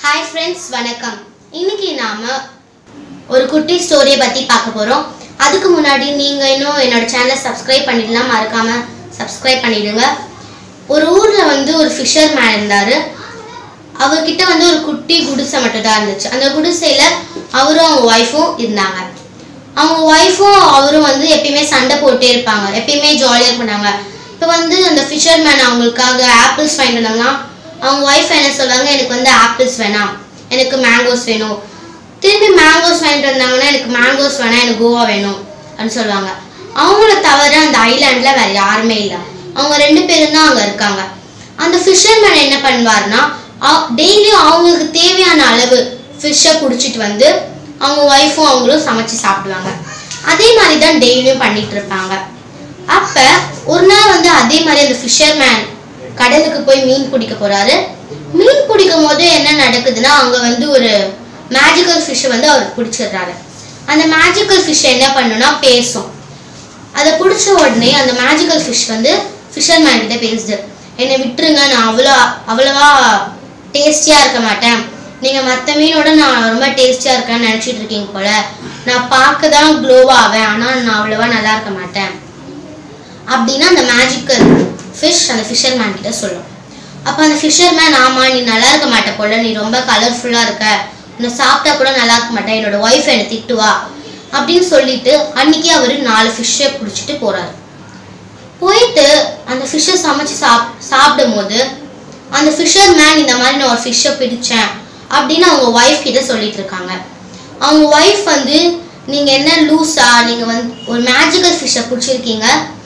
hi friends வணக்கம் இன்னைக்கு நாம ஒரு குட்டி ஸ்டோரியை பத்தி பார்க்க போறோம் அதுக்கு முன்னாடி நீங்க இன்னும் என்னோட சேனலை சப்ஸ்கிரைப் பண்ணிடலாம் மறக்காம சப்ஸ்கிரைப் பண்ணிடுங்க ஒரு ஊர்ல வந்து ஒரு ஃபிஷர் மேன் இருந்தாரு அவர்கிட்ட வந்து ஒரு குட்டி குடிசை மட்டும் தான் இருந்துச்சு அந்த குடிசையில அவரும் அவங்க ஒய்ஃபும் இருந்தாங்க அவங்க ஒய்ஃபும் அவரும் வந்து எப்பயுமே சண்டை போட்டே இருப்பாங்க எப்பயுமே ஜாலியாக பண்ணாங்க இப்போ வந்து அந்த ஃபிஷர் மேன் அவங்களுக்காக ஆப்பிள்ஸ் வாங்கிட்டு வந்தாங்கன்னா அவங்க ஒய்ஃப் என்ன சொல்லுவாங்க எனக்கு வந்து ஆப்பிள்ஸ் வேணாம் எனக்கு மேங்கோஸ் வேணும் திரும்பி மேங்கோஸ் வாங்கிட்டு வந்தாங்கன்னா எனக்கு மேங்கோஸ் வேணாம் எனக்கு கோவா வேணும் அப்படின்னு சொல்லுவாங்க அவங்கள தவிர அந்த ஐலாண்டில் வேற யாருமே இல்லை அவங்க ரெண்டு பேரும் தான் அங்கே இருக்காங்க அந்த ஃபிஷர் மேன் என்ன பண்ணுவாருன்னா டெய்லியும் அவங்களுக்கு தேவையான அளவு ஃபிஷ்ஷை பிடிச்சிட்டு வந்து அவங்க ஒய்ஃபும் அவங்களும் சமைச்சு சாப்பிடுவாங்க அதே மாதிரி தான் டெய்லியும் பண்ணிட்டு இருப்பாங்க அப்ப ஒரு நாள் வந்து அதே மாதிரி அந்த ஃபிஷர் மேன் கடலுக்கு போய் மீன் பிடிக்க போறாரு மீன் பிடிக்கும் போது என்ன நடக்குதுன்னா அங்க வந்து ஒரு மேஜிக்கல் ஃபிஷ்ஷை வந்து அவர் பிடிச்சிடுறாரு அந்த மேஜிக்கல் ஃபிஷ் என்ன பண்ணுன்னா பேசும் அதை பிடிச்ச உடனே அந்த மேஜிக்கல் ஃபிஷ் வந்து ஃபிஷர் மேன் கிட்ட பேசுது என்னை விட்டுருங்க நான் அவ்வளோ அவ்வளவா டேஸ்டியாக இருக்க மாட்டேன் நீங்கள் மற்ற மீனோட நான் ரொம்ப டேஸ்டியாக இருக்கேன்னு நினச்சிட்டு இருக்கீங்க போல நான் பார்க்க தான் க்ளோவாக ஆவேன் ஆனால் நான் அவ்வளவா நல்லா இருக்க மாட்டேன் அப்படின்னா அந்த மேஜிக்கல் ஃபிஷ் அந்த ஃபிஷர் மேன் கிட்ட சொல்லும் அப்போ அந்த ஃபிஷர் மேன் ஆமா நீ நல்லா இருக்க மாட்ட போல நீ ரொம்ப கலர்ஃபுல்லாக இருக்க உன்னை சாப்பிட்டா கூட நல்லா இருக்க மாட்டேன் என்னோட ஒய்ஃப் என்னை திட்டுவா அப்படின்னு சொல்லிட்டு அன்னைக்கு அவர் நாலு ஃபிஷ்ஷை பிடிச்சிட்டு போறாரு போயிட்டு அந்த ஃபிஷ்ஷை சமைச்சு சாப் சாப்பிடும் போது அந்த ஃபிஷர் மேன் இந்த மாதிரி நான் ஒரு ஃபிஷ்ஷை பிடிச்சேன் அப்படின்னு அவங்க ஒய்ஃப் கிட்ட சொல்லிட்டு இருக்காங்க அவங்க ஒய்ஃப் வந்து நீங்க என்ன லூஸா நீங்க வந்து ஒரு மேஜிக்கல் ஃபிஷ்ஷை பிடிச்சிருக்கீங்க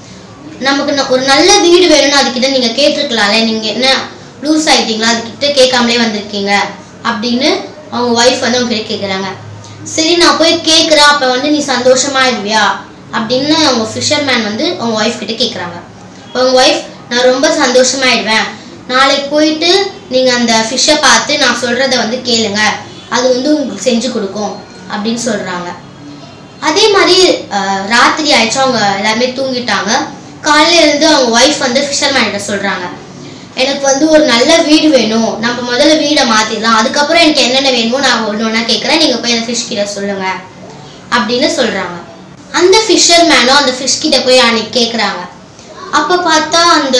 நமக்கு ந- ஒரு நல்ல வீடு வேணும்னு அதுக்கிட்ட நீங்க கேட்டிருக்கலாம்ல நீங்க என்ன லூஸ் ஆயிட்டீங்களா அதுக்கிட்ட கேட்காமலே வந்திருக்கீங்க அப்படின்னு அவங்க ஒய்ஃப் வந்து அவங்க கிட்ட கேட்குறாங்க சரி நான் போய் கேட்குறேன் அப்போ வந்து நீ சந்தோஷமாயிடுவியா அப்படின்னு அவங்க ஃபிஷர்மேன் வந்து அவங்க ஒய்ஃப் கிட்ட கேட்குறாங்க அவங்க ஒய்ஃப் நான் ரொம்ப சந்தோஷமாயிடுவேன் நாளைக்கு போயிட்டு நீங்கள் அந்த ஃபிஷ்ஷை பார்த்து நான் சொல்கிறத வந்து கேளுங்க அது வந்து உங்களுக்கு செஞ்சு கொடுக்கும் அப்படின்னு சொல்கிறாங்க அதே மாதிரி அஹ், ராத்திரி ஆயிடுச்சு அவங்க எல்லாருமே தூங்கிட்டாங்க காலையில இருந்து அவங்க ஒய்ஃப் வந்து ஃபிஷர்மேன் கிட்ட சொல்றாங்க எனக்கு வந்து ஒரு நல்ல வீடு வேணும் நம்ம முதல்ல வீடை மாத்திடலாம் அதுக்கப்புறம் எனக்கு என்னென்ன வேணுமோ நான் ஒன்று ஒன்றா கேட்குறேன் நீங்கள் போய் அந்த ஃபிஷ் கிட்ட சொல்லுங்க அப்படின்னு சொல்றாங்க அந்த ஃபிஷர் மேனும் அந்த ஃபிஷ் கிட்ட போய் அன்னைக்கு கேட்குறாங்க அப்போ பார்த்தா அந்த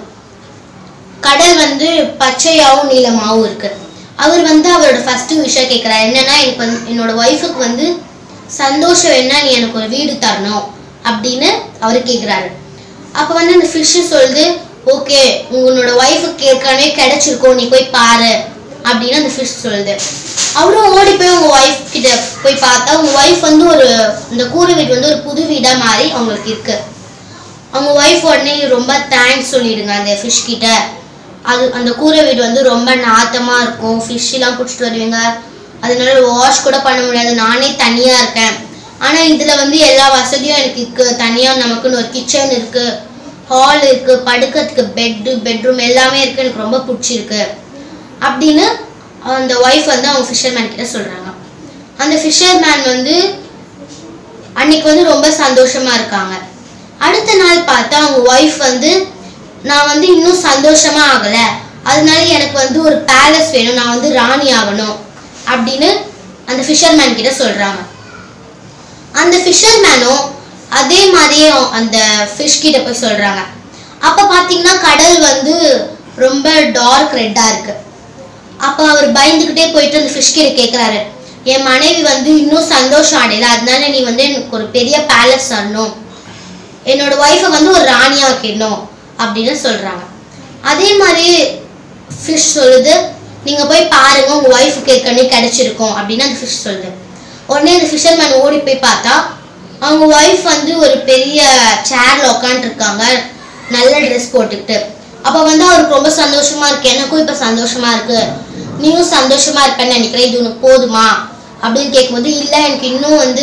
கடல் வந்து பச்சையாவும் நீளமாவும் இருக்கு அவர் வந்து அவரோட ஃபர்ஸ்ட் விஷயம் கேட்குறாரு என்னன்னா எனக்கு வந்து என்னோட ஒய்ஃபுக்கு வந்து சந்தோஷம் என்ன நீ எனக்கு ஒரு வீடு தரணும் அப்படின்னு அவர் கேட்குறாரு அப்போ வந்து அந்த ஃபிஷ்ஷு சொல்லுது ஓகே உங்களோட ஒய்ஃபுக்கு ஏற்கனவே கிடைச்சிருக்கோம் நீ போய் பாரு அப்படின்னு அந்த ஃபிஷ் சொல்லுது அவரும் ஓடி போய் உங்க ஒய்ஃப் கிட்ட போய் பார்த்தா உங்க ஒய்ஃப் வந்து ஒரு இந்த கூரை வீடு வந்து ஒரு புது வீடா மாதிரி அவங்களுக்கு இருக்கு அவங்க ஒய்ஃப் உடனே ரொம்ப தேங்க்ஸ் சொல்லிடுங்க அந்த ஃபிஷ் கிட்ட அது அந்த கூரை வீடு வந்து ரொம்ப நாத்தமா இருக்கும் ஃபிஷ் எல்லாம் பிடிச்சிட்டு வருவீங்க அதனால வாஷ் கூட பண்ண முடியாது நானே தனியா இருக்கேன் ஆனா இதுல வந்து எல்லா வசதியும் எனக்கு இருக்கு தனியா நமக்குன்னு ஒரு கிச்சன் இருக்கு ஹால் இருக்கு படுக்கிறதுக்கு பெட்டு பெட்ரூம் எல்லாமே இருக்கு எனக்கு ரொம்ப பிடிச்சிருக்கு அப்படின்னு அந்த ஒய்ஃப் வந்து அவங்க ஃபிஷர்மேன் கிட்ட சொல்றாங்க அந்த ஃபிஷர்மேன் வந்து அன்னைக்கு வந்து ரொம்ப சந்தோஷமா இருக்காங்க அடுத்த நாள் பார்த்தா அவங்க ஒய்ஃப் வந்து நான் வந்து இன்னும் சந்தோஷமா ஆகல அதனால எனக்கு வந்து ஒரு பேலஸ் வேணும் நான் வந்து ராணி ஆகணும் அப்படின்னு அந்த ஃபிஷர்மேன் கிட்ட சொல்றாங்க அந்த ஃபிஷர்மேனும் அதே மாதிரியே அந்த ஃபிஷ் கிட்ட போய் சொல்றாங்க அப்ப பாத்தீங்கன்னா கடல் வந்து ரொம்ப டார்க் ரெட்டா இருக்கு அப்ப அவர் பயந்துகிட்டே போயிட்டு அந்த ஃபிஷ் கிட்ட கேக்குறாரு என் மனைவி வந்து இன்னும் சந்தோஷம் அடையல அதனால நீ வந்து எனக்கு ஒரு பெரிய பேலஸ் தரணும் என்னோட ஒய்ஃபை வந்து ஒரு ராணியா வைக்கணும் அப்படின்னு சொல்றாங்க அதே மாதிரி ஃபிஷ் சொல்லுது நீங்க போய் பாருங்க உங்க ஒய்ஃபுக்கு ஏற்கனவே கிடைச்சிருக்கும் அப்படின்னு அந்த ஃபிஷ் சொல்லுது உடனே அந்த ஃபிஷர்மேன் ஓடி போய் பார்த்தா அவங்க ஒய்ஃப் வந்து ஒரு பெரிய சேர்ல உட்காந்துருக்காங்க நல்ல ட்ரெஸ் போட்டுக்கிட்டு அப்ப வந்து அவருக்கு ரொம்ப சந்தோஷமா இருக்கு எனக்கும் இப்ப சந்தோஷமா இருக்கு நீயும் சந்தோஷமா இருப்பேன்னு நினைக்கிறேன் இது உனக்கு போதுமா அப்படின்னு கேட்கும்போது இல்ல எனக்கு இன்னும் வந்து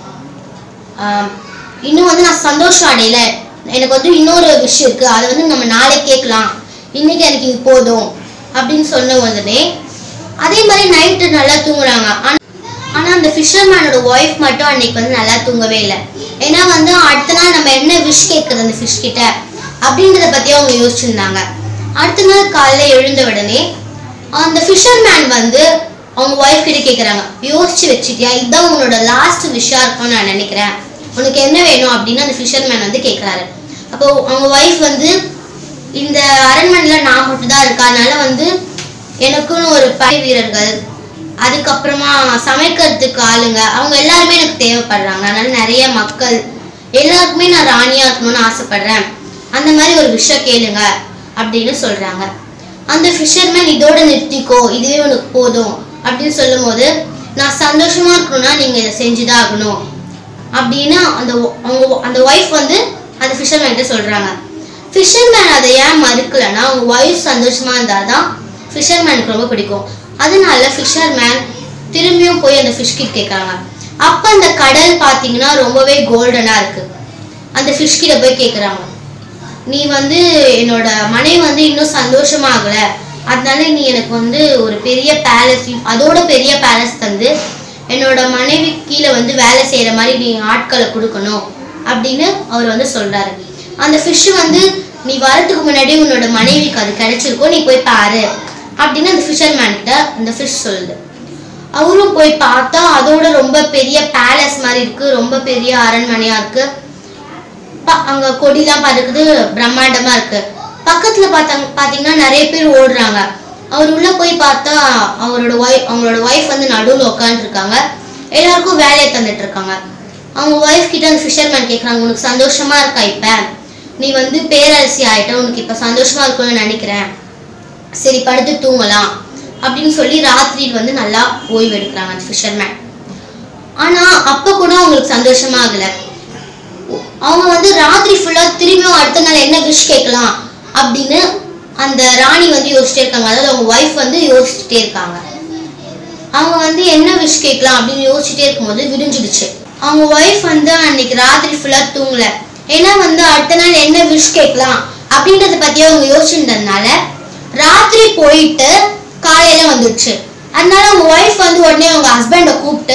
ஆஹ், இன்னும் வந்து நான் சந்தோஷம் அடையல எனக்கு வந்து இன்னொரு விஷயம் இருக்கு அதை வந்து நம்ம நாளைக்கு கேட்கலாம் இன்னைக்கு எனக்கு இது போதும் அப்படின்னு சொன்ன உடனே அதே மாதிரி நைட்டு நல்லா தூங்குறாங்க ஆனா ஆனா அந்த ஃபிஷர்மேனோட ஒய்ஃப் மட்டும் அன்னைக்கு வந்து நல்லா தூங்கவே இல்லை ஏன்னா வந்து அடுத்த நாள் நம்ம என்ன விஷ் கேட்குறது அந்த ஃபிஷ் கிட்ட அப்படின்றத பத்தி அவங்க யோசிச்சிருந்தாங்க அடுத்த நாள் காலையில எழுந்த உடனே அந்த ஃபிஷர்மேன் வந்து அவங்க ஒய்ஃப் கிட்ட கேக்குறாங்க யோசிச்சு வச்சுட்டியா இதுதான் உன்னோட லாஸ்ட் விஷயா இருக்கும்னு நான் நினைக்கிறேன் உனக்கு என்ன வேணும் அப்படின்னு அந்த ஃபிஷர்மேன் வந்து கேக்குறாரு அப்போ அவங்க ஒய்ஃப் வந்து இந்த அரண்மனையில நான் மட்டும் தான் இருக்கேன் அதனால வந்து எனக்குன்னு ஒரு படை வீரர்கள் அதுக்கப்புறமா சமைக்கிறதுக்கு ஆளுங்க அவங்க எல்லாருமே எனக்கு தேவைப்படுறாங்க அதனால நிறைய மக்கள் எல்லாருக்குமே நான் ராணியா இருக்கணும்னு ஆசைப்படுறேன் அந்த மாதிரி ஒரு விஷயம் கேளுங்க அப்படின்னு சொல்றாங்க அந்த ஃபிஷர்மேன் இதோட நிறுத்திக்கோ இதுவே உனக்கு போதும் அப்படின்னு சொல்லும்போது நான் சந்தோஷமா இருக்கணும்னா நீங்க இதை செஞ்சுதான் ஆகணும் அப்படின்னு அந்த ஒ- அவங்க அந்த ஒய்ஃப் வந்து அந்த ஃபிஷர்மேன் கிட்ட சொல்றாங்க ஃபிஷர்மேன் அதை ஏன் மறுக்கலைன்னா அவங்க ஒய்ஃப் சந்தோஷமா இருந்தாதான் ஃபிஷர்மேனுக்கு ரொம்ப பிடிக்கும் அதனால ஃபிஷர்மேன் திரும்பியும் போய் அந்த ஃபிஷ் கிட்ட கேட்குறாங்க அப்ப அந்த கடல் பார்த்தீங்கன்னா ரொம்பவே கோல்டனா இருக்கு அந்த ஃபிஷ் கிட்ட போய் கேட்குறாங்க நீ வந்து என்னோட மனைவி வந்து இன்னும் சந்தோஷமாகல அதனால நீ எனக்கு வந்து ஒரு பெரிய பேலஸ் அதோட பெரிய பேலஸ் தந்து என்னோட மனைவி கீழே வந்து வேலை செய்யற மாதிரி நீ ஆட்களை கொடுக்கணும் அப்படின்னு அவர் வந்து சொல்றாரு அந்த ஃபிஷ் வந்து நீ வரதுக்கு முன்னாடி உன்னோட மனைவிக்கு அது கிடைச்சிருக்கோ நீ போய் பாரு அப்படின்னு அந்த ஃபிஷர்மேன் கிட்ட அந்த ஃபிஷ் சொல்லுது அவரும் போய் பார்த்தா அதோட ரொம்ப பெரிய பேலஸ் மாதிரி இருக்கு ரொம்ப பெரிய அரண்மனையா இருக்கு ப- அங்க கொடிலாம் பறக்குது பிரம்மாண்டமா இருக்கு பக்கத்துல பார்த்தாங்க பாத்தீங்கன்னா நிறைய பேர் ஓடுறாங்க அவர் உள்ள போய் பார்த்தா அவரோட ஒய்ஃப் அவங்களோட ஒய்ஃப் வந்து நடுவுல உட்காந்துருக்காங்க எல்லாருக்கும் வேலையை தந்துட்டு இருக்காங்க அவங்க ஒய்ஃப் கிட்ட அந்த ஃபிஷர்மேன் கேக்குறாங்க உனக்கு சந்தோஷமா இருக்கா இப்ப நீ வந்து பேரரசி ஆயிட்ட உனக்கு இப்ப சந்தோஷமா இருக்கும்னு நினைக்கிறேன் சரி படுத்து தூங்கலாம் அப்படின்னு சொல்லி ராத்திரியில் வந்து நல்லா ஓய்வு எடுக்கிறாங்க அந்த ஃபிஷர்மேன் ஆனா அப்ப கூட அவங்களுக்கு சந்தோஷமா ஆகல அவங்க வந்து ராத்திரி ஃபுல்லா திரும்பியும் அடுத்த நாள் என்ன விஷ் கேட்கலாம் அப்படின்னு அந்த ராணி வந்து யோசிச்சிட்டே இருக்காங்க அதாவது அவங்க ஒய்ஃப் வந்து யோசிச்சுட்டே இருக்காங்க அவங்க வந்து என்ன விஷ் கேட்கலாம் அப்படின்னு யோசிச்சுட்டே இருக்கும்போது விடிஞ்சிடுச்சு அவங்க ஒய்ஃப் வந்து அன்னைக்கு ராத்திரி ஃபுல்லா தூங்கல ஏன்னா வந்து அடுத்த நாள் என்ன விஷ் கேட்கலாம் அப்படின்றத பத்தி அவங்க யோசிச்சிருந்ததுனால ராத்திரி போயிட்டு காலையில வந்துடுச்சு அதனால அவங்க ஒய்ஃப் வந்து உடனே அவங்க ஹஸ்பண்டை கூப்பிட்டு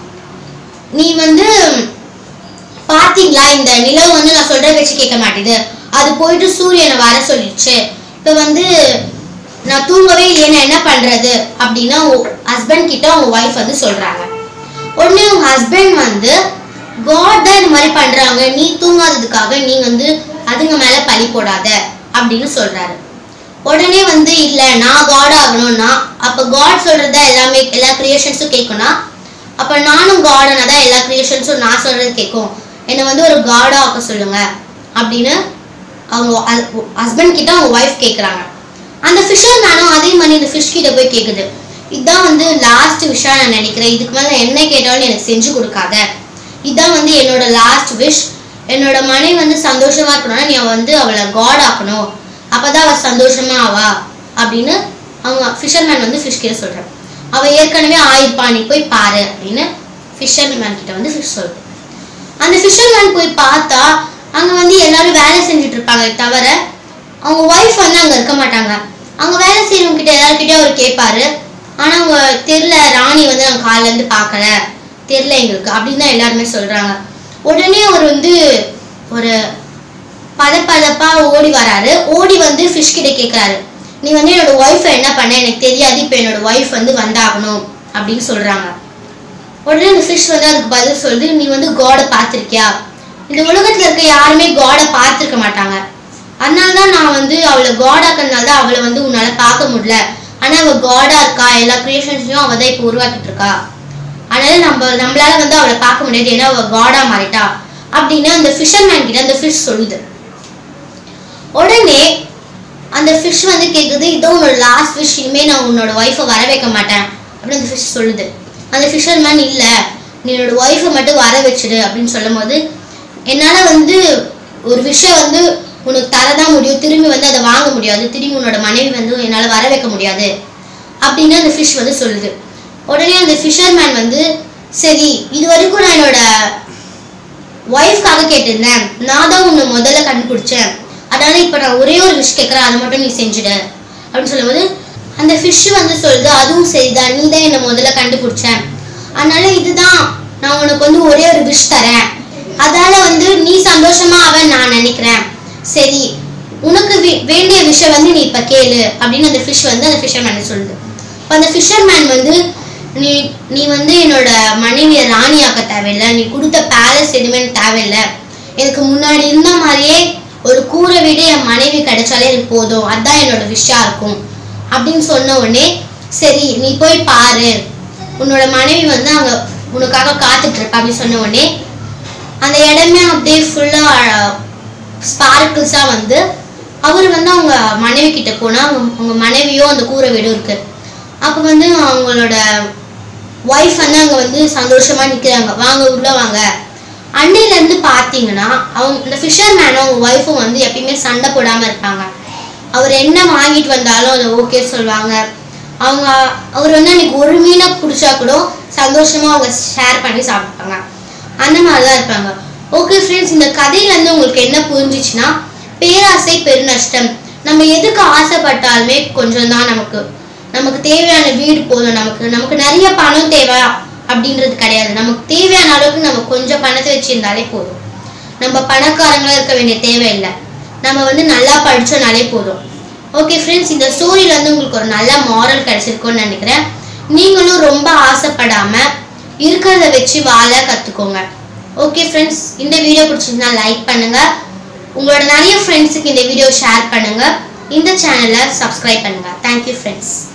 நீ வந்து பாத்தீங்களா இந்த நிலவு வந்து நான் சொல்ற பேச்சு கேட்க மாட்டேது அது போயிட்டு சூரியனை வர சொல்லிடுச்சு இப்போ வந்து நான் தூங்கவே இல்லைன்னா என்ன பண்றது அப்படின்னு ஹஸ்பண்ட் கிட்ட அவங்க ஒய்ஃப் வந்து சொல்றாங்க உடனே உங்க ஹஸ்பண்ட் வந்து காட் தான் இந்த மாதிரி பண்றாங்க நீ தூங்காததுக்காக நீ வந்து அதுங்க மேல பழி போடாத அப்படின்னு சொல்றாரு உடனே வந்து இல்ல நான் காட் ஆகணும்னா அப்ப காட் சொல்றத எல்லாமே எல்லா கிரியேஷன்ஸும் கேட்கும்னா அப்ப நானும் காடனா தான் எல்லா கிரியேஷன்ஸும் நான் சொல்றது கேட்கும் என்னை வந்து ஒரு காடா ஆக்க சொல்லுங்க அப்படின்னு அவங்க ஹஸ்பண்ட் கிட்ட அவங்க ஒய்ஃப் கேக்குறாங்க அந்த ஃபிஷர் மேனும் அதே மாதிரி இந்த ஃபிஷ் கிட்ட போய் கேக்குது இதான் வந்து லாஸ்ட் விஷயம் நான் நினைக்கிறேன் இதுக்கு மேல நான் என்ன கேட்டாலும் எனக்கு செஞ்சு கொடுக்காத இதான் வந்து என்னோட லாஸ்ட் விஷ் என்னோட மனைவி வந்து சந்தோஷமா இருக்கணும்னா நீ வந்து அவளை காட் ஆக்கணும் அப்பதான் அவ சந்தோஷமா ஆவா அப்படின்னு அவங்க ஃபிஷர்மேன் வந்து ஃபிஷ் கிட்ட சொல்றாங்க அவ ஏற்கனவே ஆயிருப்பா நீ போய் பாரு அப்படின்னு ஃபிஷர்மேன் கிட்ட வந்து ஃபிஷ் சொல்லுது அந்த ஃபிஷர்மேன் போய் பார்த்தா அங்க வந்து எல்லாரும் வேலை செஞ்சுட்டு இருப்பாங்க தவிர அவங்க ஒய்ஃப் வந்து அங்க இருக்க மாட்டாங்க அங்க வேலை செய்யறவங்க கிட்ட எல்லார்கிட்டயும் அவர் கேட்பாரு ஆனா அவங்க தெரியல ராணி வந்து நாங்க காலைல இருந்து பார்க்கல தெரியல எங்களுக்கு அப்படின்னு தான் எல்லாருமே சொல்றாங்க உடனே அவர் வந்து ஒரு பதப்பதப்பா ஓடி வராரு ஓடி வந்து ஃபிஷ் கிட்ட கேக்குறாரு நீ வந்து என்னோட ஒய்ஃபை என்ன பண்ண எனக்கு தெரியாது இப்போ என்னோட ஒய்ஃப் வந்து வந்தாகணும் அப்படின்னு சொல்றாங்க உடனே அந்த ஃபிஷ் வந்து அதுக்கு பதில் சொல்லுது நீ வந்து காடை பார்த்திருக்கியா இந்த உலகத்துல இருக்க யாருமே காடை பார்த்திருக்க மாட்டாங்க அதனால தான் நான் வந்து அவளை காடாக்கிறதுனால தான் அவளை வந்து உன்னால பார்க்க முடியல ஆனா அவ காடா இருக்கா எல்லா கிரியேஷன்ஸையும் அவ தான் இப்போ உருவாக்கிட்டு இருக்கா அதனால நம்ம நம்மளால வந்து அவளை பார்க்க முடியாது ஏன்னா அவ காடா மாறிட்டா அப்படின்னு அந்த ஃபிஷர்மேன் கிட்ட அந்த ஃபிஷ் சொல்லுது உடனே அந்த ஃபிஷ் வந்து கேக்குது இதோ உன்னோட லாஸ்ட் ஃபிஷ் இனிமே நான் உன்னோட ஒய்ஃபை வர வைக்க மாட்டேன் அப்படின்னு அந்த ஃபிஷ் சொல்லுது அந்த ஃபிஷர்மேன் இல்ல நீ என்னோட ஒய்ஃபை மட்டும் வர வச்சிடு அப்படின்னு சொல்லும்போது என்னால வந்து ஒரு விஷயம் வந்து உனக்கு தரதான் முடியும் திரும்பி வந்து அதை வாங்க முடியாது திரும்பி உன்னோட மனைவி வந்து என்னால வர வைக்க முடியாது அப்படின்னு அந்த ஃபிஷ் வந்து சொல்லுது உடனே அந்த ஃபிஷர்மேன் வந்து சரி இது வரைக்கும் நான் என்னோட ஒய்ஃப்காக கேட்டிருந்தேன் நான் தான் உன்னை முதல்ல கண்டுபிடிச்சேன் அதனால இப்போ நான் ஒரே ஒரு விஷ் கேட்குறேன் அதை மட்டும் நீ செஞ்சுடு அப்படின்னு சொல்லும்போது அந்த ஃபிஷ் வந்து சொல்லுது அதுவும் சரிதான் நீ தான் என்னை முதல்ல கண்டுபிடிச்சேன் அதனால இதுதான் நான் உனக்கு வந்து ஒரே ஒரு விஷ் தரேன் அதனால வந்து நீ சந்தோஷமா அவன் நான் நினைக்கிறேன் சரி உனக்கு வே- வேண்டிய விஷயம் வந்து நீ இப்ப கேளு அப்படின்னு அந்த ஃபிஷ் வந்து அந்த ஃபிஷர்மேன் சொல்லுது இப்போ அந்த ஃபிஷர்மேன் வந்து நீ நீ வந்து என்னோட மனைவியை ராணியாக்க தேவையில்லை நீ கொடுத்த பேலஸ் எதுவுமே எனக்கு தேவையில்லை எனக்கு முன்னாடி இருந்த மாதிரியே ஒரு கூரை வீடு என் மனைவி கிடைச்சாலே எனக்கு போதும் அதான் என்னோட விஷயம் இருக்கும் அப்படின்னு சொன்ன உடனே சரி நீ போய் பாரு உன்னோட மனைவி வந்து அங்க உனக்காக காத்துட்டு இருப்பா அப்படின்னு சொன்ன உடனே அந்த இடமே அப்படியே ஃபுல்லா ஸ்பார்க்கிள்ஸா வந்து அவர் வந்து அவங்க மனைவி கிட்ட போனா அவங்க அவங்க மனைவியும் அந்த கூரை வீடும் இருக்கு அப்போ வந்து அவங்களோட ஒய்ஃப் வந்து அங்க வந்து சந்தோஷமா நிக்கிறாங்க வாங்க உள்ள வாங்க அன்னையில இருந்து பாத்தீங்கன்னா அவங்க இந்த ஃபிஷர் மேனும் அவங்க ஒய்ஃபும் வந்து எப்பயுமே சண்டை போடாம இருப்பாங்க அவர் என்ன வாங்கிட்டு வந்தாலும் அதை ஓகே சொல்லுவாங்க அவங்க அவர் வந்து அன்னைக்கு ஒரு மீனை பிடிச்சா கூட சந்தோஷமா அவங்க ஷேர் பண்ணி சாப்பிட்டாங்க அந்த மாதிரி தான் இருப்பாங்க ஓகே ஃப்ரெண்ட்ஸ் இந்த கதையில இருந்து உங்களுக்கு என்ன புரிஞ்சிச்சுன்னா பேராசை பெருநஷ்டம் நம்ம எதுக்கு ஆசைப்பட்டாலுமே கொஞ்சம் தான் நமக்கு நமக்கு தேவையான வீடு போதும் நமக்கு நமக்கு நிறைய பணம் தேவை அப்படின்றது கிடையாது நமக்கு தேவையான அளவுக்கு நம்ம கொஞ்சம் பணத்தை வச்சிருந்தாலே போதும் நம்ம பணக்காரங்களா இருக்க வேண்டிய தேவையில்லை நம்ம வந்து நல்லா படிச்சோம்னாலே போதும் ஓகே ஃப்ரெண்ட்ஸ் இந்த ஸ்டோரியில இருந்து உங்களுக்கு ஒரு நல்ல மாரல் கிடைச்சிருக்கும்னு நினைக்கிறேன் நீங்களும் ரொம்ப ஆசைப்படாம இருக்கிறத வச்சு வாழ கத்துக்கோங்க ஓகே ஃப்ரெண்ட்ஸ் இந்த வீடியோ பிடிச்சிருந்தா லைக் பண்ணுங்க உங்களோட நிறைய ஃப்ரெண்ட்ஸுக்கு இந்த வீடியோ ஷேர் பண்ணுங்க இந்த சேனலை சப்ஸ்கிரைப் பண்ணுங்க தேங்க்யூ ஃப்ரெண்ட்ஸ்